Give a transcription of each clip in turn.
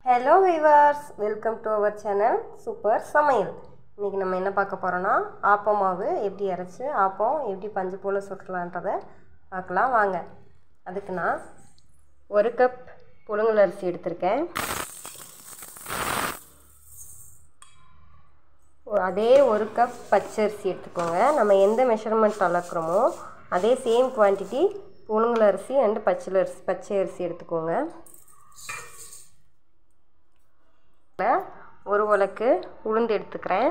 hello viewers welcome to our channel super சமையல் இன்றைக்கி நம்ம என்ன பார்க்க போகிறோன்னா ஆப்பம் மாவு எப்படி அரைச்சி ஆப்பம் எப்படி பஞ்சு போல் சுற்றலான்றதை பார்க்கலாம் வாங்க அதுக்கு நான் ஒரு கப் புழுங்கல் அரிசி எடுத்திருக்கேன் அதே ஒரு கப் பச்சரிசி எடுத்துக்கோங்க நம்ம எந்த மெஷர்மெண்ட் அளக்குறோமோ அதே சேம் குவான்டிட்டி புழுங்கல் அரிசி அண்டு பச்சை அரிசி பச்சை அரிசி எடுத்துக்கோங்க ஒரு உலக்கு உளுந்து எடுத்துக்கிறேன்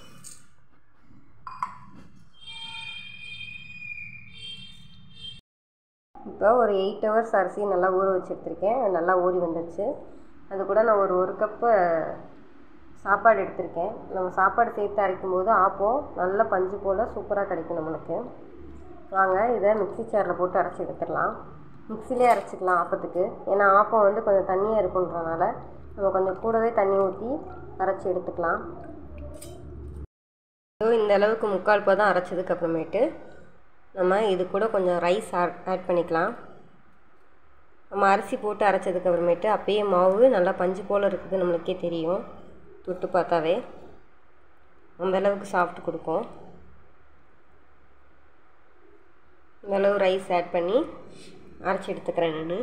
இப்போ ஒரு எயிட் ஹவர்ஸ் அரிசி நல்லா ஊற வச்சு எடுத்திருக்கேன் அது நல்லா ஊறி வந்துடுச்சு அது கூட நான் ஒரு ஒரு கப்பு சாப்பாடு எடுத்திருக்கேன் நம்ம சாப்பாடு சேர்த்து அரைக்கும் போது ஆப்பம் நல்ல பஞ்சு போல் சூப்பராக கிடைக்கும் நம்மளுக்கு வாங்க இதை மிக்சி சேரில் போட்டு அரைச்சி எடுத்துடலாம் மிக்சிலே அரைச்சிக்கலாம் ஆப்பத்துக்கு ஏன்னா ஆப்பம் வந்து கொஞ்சம் தண்ணியாக இருக்குன்றனால நம்ம கொஞ்சம் கூடவே தண்ணி ஊற்றி அரைச்சி எடுத்துக்கலாம் இந்த அளவுக்கு முக்கால் பதம் அரைச்சதுக்கு அப்புறமேட்டு நம்ம இது கூட கொஞ்சம் ரைஸ் ஆட் பண்ணிக்கலாம் நம்ம அரிசி போட்டு அரைச்சதுக்கு அப்புறமேட்டு அப்பயே மாவு நல்லா பஞ்சு போல் இருக்குது நம்மளுக்கே தெரியும் தொட்டு பார்த்தாவே அந்தளவுக்கு சாஃப்ட் கொடுக்கும் இந்தளவு ரைஸ் ஆட் பண்ணி அரைச்சி எடுத்துக்கிறேன் நான்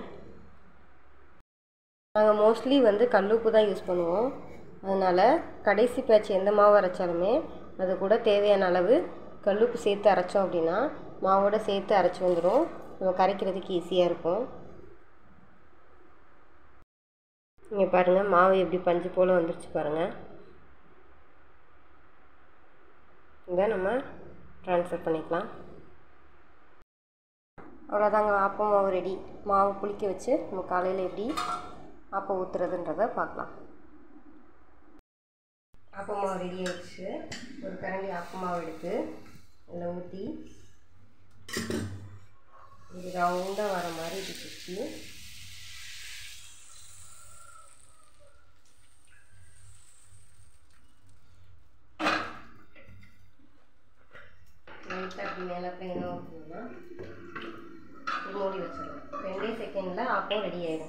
நாங்கள் மோஸ்ட்லி வந்து கல்லுப்பு தான் யூஸ் பண்ணுவோம் அதனால் கடைசி பேட்ச் எந்த மாவு அரைச்சாலுமே அது கூட தேவையான அளவு கல்லுப்பு சேர்த்து அரைச்சோம் அப்படின்னா மாவோடு சேர்த்து அரைச்சி வந்துடும் நம்ம கரைக்கிறதுக்கு ஈஸியாக இருக்கும் இங்கே பாருங்கள் மாவு எப்படி பஞ்சு போல் வந்துருச்சு பாருங்கள் இதை நம்ம ட்ரான்ஸ்ஃபர் பண்ணிக்கலாம் அவ்வளோதாங்க ஆப்பம் மாவு ரெடி மாவு புளிக்க வச்சு நம்ம காலையில் எப்படி ஆப்பம் ஊற்றுறதுன்றதை பார்க்கலாம் ஆப்பம் மாவு ரெடி ஆயிடுச்சு ஒரு கரண்டி ஆப்பம் மாவு எடுத்து இதில் ஊற்றி இது ரவுண்டாக வர மாதிரி இது சுற்றி லைட்டாக அப்படி மேலே பிளேனாக ஊற்றணும்னா மூடி வச்சிடலாம் ரெண்டே செகண்டில் ஆப்பம் ரெடி ஆயிடும்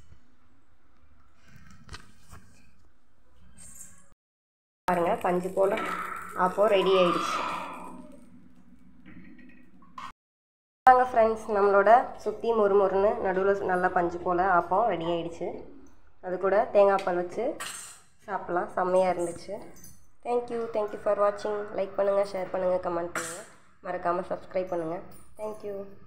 பாருங்கள் பஞ்சு போல் ஆப்பம் ரெடி ஆயிடுச்சு வாங்க ஃப்ரெண்ட்ஸ் நம்மளோட சுற்றி முறுமுறுன்னு நடுவில் நல்லா பஞ்சு போல் ஆப்பம் ரெடி ஆயிடுச்சு அது கூட தேங்காய் பால் வச்சு சாப்பிட்லாம் செம்மையாக இருந்துச்சு தேங்க்யூ தேங்க்யூ ஃபார் வாட்சிங் லைக் பண்ணுங்கள் ஷேர் பண்ணுங்கள் கமெண்ட் பண்ணுங்கள் மறக்காமல் சப்ஸ்கிரைப் பண்ணுங்கள் தேங்க்யூ